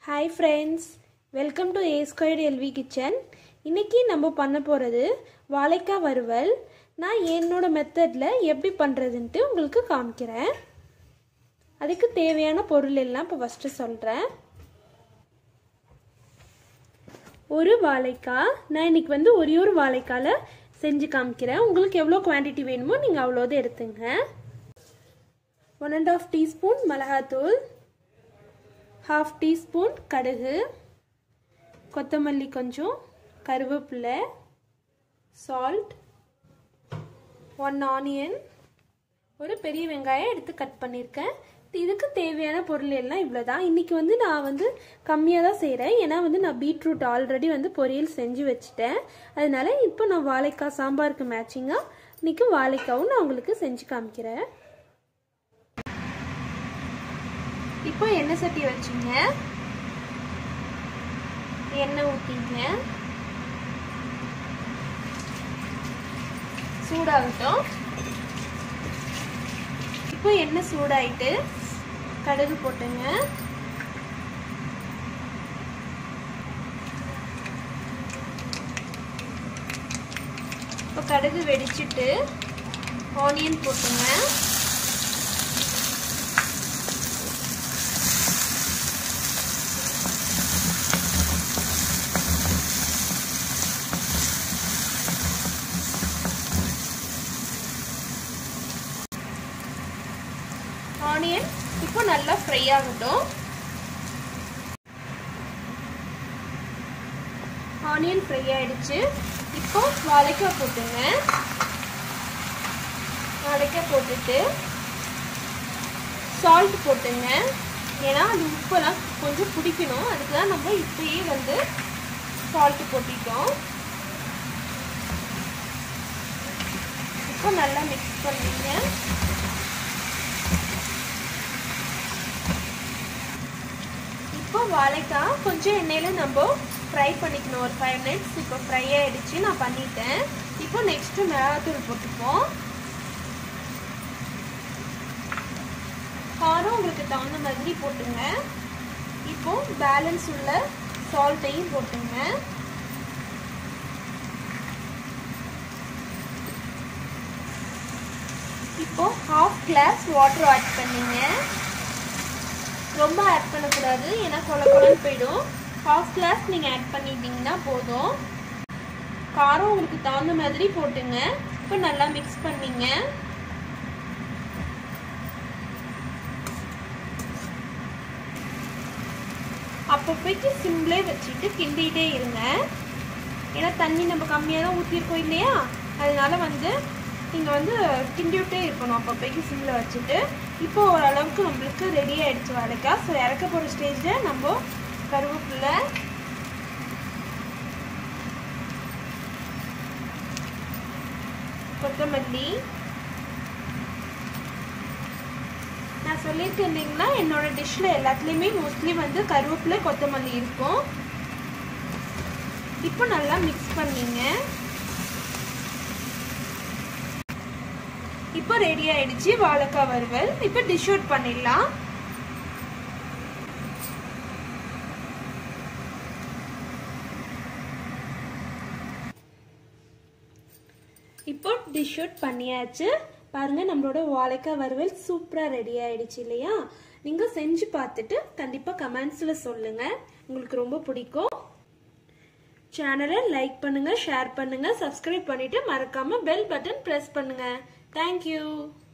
hi friends welcome to A squared LV kitchen இன்னைக்கு நம்ம பண்ண போகிறது வாழைக்காய் வறுவல் நான் என்னோட மெத்தடில் எப்படி பண்ணுறதுன்ட்டு உங்களுக்கு காமிக்கிறேன் அதுக்கு தேவையான பொருள் எல்லாம் இப்போ ஃபஸ்ட்டு சொல்கிறேன் ஒரு வாழைக்காய் நான் இன்னைக்கு வந்து ஒரே ஒரு வாழைக்காயில் செஞ்சு காமிக்கிறேன் உங்களுக்கு எவ்வளோ குவான்டிட்டி வேணுமோ நீங்கள் அவ்வளோது எடுத்துங்க ஒன் அண்ட் ஆஃப் டீஸ்பூன் மிளகாத்தூள் ஹாஃப் டீஸ்பூன் கடுகு கொத்தமல்லி கொஞ்சம் கருவேப்பிலை சால்ட் ஒன் ஆனியன் ஒரு பெரிய வெங்காயம் எடுத்து கட் பண்ணியிருக்கேன் இதுக்கு தேவையான பொருள் எல்லாம் இவ்வளோதான் இன்றைக்கி வந்து நான் வந்து கம்மியாக தான் செய்கிறேன் ஏன்னா வந்து நான் பீட்ரூட் ஆல்ரெடி வந்து பொரியல் செஞ்சு வச்சுட்டேன் அதனால இப்போ நான் வாழைக்காய் சாம்பாருக்கு மேட்சிங்காக இன்றைக்கி வாழைக்காவும் நான் உங்களுக்கு செஞ்சு காமிக்கிறேன் இப்போ எண்ணெய் சட்டி வச்சுங்க எண்ணெய் ஊற்றிங்க சூடாகட்டும் இப்போ எண்ணெய் சூடாயிட்டு கடுகு போட்டுங்க இப்போ கடுகு வெடிச்சிட்டு ஆனியன் போட்டுங்க ஆனியன் இப்போ நல்லா ஃப்ரை ஆகட்டும் ஆனியன் ஃப்ரை ஆயிடுச்சு இப்போ வாழைக்காய் போட்டுங்க வாழைக்காய் போட்டுட்டு சால்ட் போட்டுங்க ஏன்னா அது உப்பெல்லாம் கொஞ்சம் பிடிக்கணும் அதுக்கு தான் நம்ம இப்பயே வந்து சால்ட் போட்டிட்டோம் இப்போ நல்லா மிக்ஸ் பண்ணுங்க இப்போ வாழைக்காய் கொஞ்சம் எண்ணெயில் நம்ம ஃப்ரை பண்ணிக்கணும் ஒரு ஃபைவ் மினிட்ஸ் இப்போ ஃப்ரை ஆகிடுச்சு நான் பண்ணிட்டேன் இப்போ நெக்ஸ்ட்டு மிளகாத்தூள் போட்டுப்போம் காரம் உங்களுக்கு தகுந்த மாதிரி போட்டுங்க இப்போ பேலன்ஸ் உள்ள சால்ட்டையும் போட்டுங்க இப்போ ஹாஃப் கிளாஸ் வாட்டர் ஆட் பண்ணிங்க ரொம்ப ஆட் பண்ணக்கூடாது ஏன்னா கொல கொலன்னு போயிடும் ஹாஃப் கிளாஸ் நீங்கள் ஆட் பண்ணிட்டீங்கன்னா போதும் காரம் உங்களுக்கு தகுந்த மாதிரி போட்டுங்க இப்போ நல்லா மிக்ஸ் பண்ணிங்க அப்பப்போக்கு சிம்லே வச்சுட்டு கிண்டிகிட்டே இருங்க ஏன்னா தண்ணி நம்ம கம்மியாக தான் ஊற்றிருக்கோம் இல்லையா அதனால வந்து நீங்கள் வந்து கிண்டிவிட்டே இருக்கணும் அப்பப்போக்கு சிம்மில் வச்சுட்டு இப்போ ஓரளவுக்கு நம்மளுக்கு ரெடி ஆகிடுச்சு வாழைக்காய் ஸோ இறக்க போகிற ஸ்டேஜில் நம்ம கருவேப்பிலை கொத்தமல்லி நான் சொல்லியிருக்கேன் இல்லைங்களா என்னோட டிஷ்ஷில் எல்லாத்துலேயுமே மோஸ்ட்லி வந்து கருவேப்பிலை கொத்தமல்லி இருக்கும் இப்போ நல்லா மிக்ஸ் பண்ணிங்க இப்போ ரெடி ஆயிடுச்சு வாழைக்காய் வறுவல் இப்போ டிஷ் அவுட் பண்ணிடலாம் இப்போ டிஷ் அவுட் பண்ணியாச்சு பாருங்க நம்மளோட வாழைக்காய் வறுவல் சூப்பராக ரெடி ஆயிடுச்சு இல்லையா நீங்கள் செஞ்சு பார்த்துட்டு கண்டிப்பாக கமெண்ட்ஸில் சொல்லுங்கள் உங்களுக்கு ரொம்ப பிடிக்கும் சேனலை லைக் பண்ணுங்கள் ஷேர் பண்ணுங்கள் சப்ஸ்கிரைப் பண்ணிவிட்டு மறக்காமல் பெல் பட்டன் ப்ரெஸ் பண்ணுங்கள் தேங்க்யூ